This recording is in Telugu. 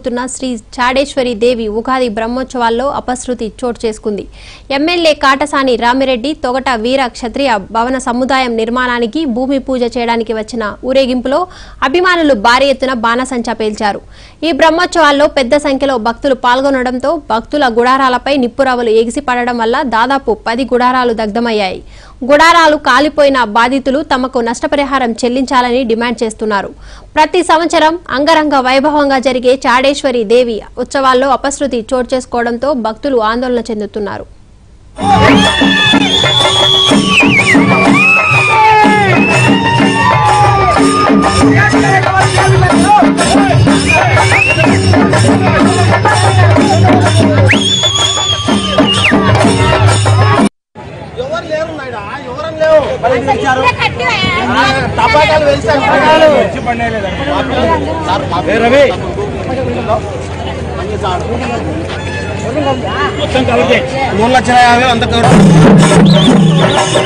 జరగబోతున్న శ్రీ చాడేశ్వరి దేవి ఉగాది బ్రహ్మోత్సవాల్లో అపశృతి చోటు చేసుకుంది ఎమ్మెల్యే కాటసాని రామిరెడ్డి తొగట వీర క్షత్రియ భవన సముదాయం నిర్మాణానికి భూమి పూజ చేయడానికి వచ్చిన ఊరేగింపులో అభిమానులు భారీ ఎత్తున బాణసంచా పేల్చారు ఈ బ్రహ్మోత్సవాల్లో పెద్ద సంఖ్యలో భక్తులు పాల్గొనడంతో భక్తుల గుడారాలపై నిప్పురవ్వలు ఎగిసిపడడం వల్ల దాదాపు పది గుడారాలు దగ్ధమయ్యాయి గుడారాలు కాలిపోయిన బాధితులు తమకు నష్టపరిహారం చెల్లించాలని డిమాండ్ చేస్తున్నారు ప్రతి సంవత్సరం అంగరంగ వైభవంగా జరిగే చాడేశ్వరి దేవి ఉత్సవాల్లో అపశృతి చోటు చేసుకోవడంతో భక్తులు ఆందోళన చెందుతున్నారు ఎవరు లేరు నాయనా ఎవరం లేవు బయటికి తెచ్చారు ఆ, టపాకాయలు వెలిసారు సార్ మా పేరు రవి మూడు లక్షల యాభై అంత కవర్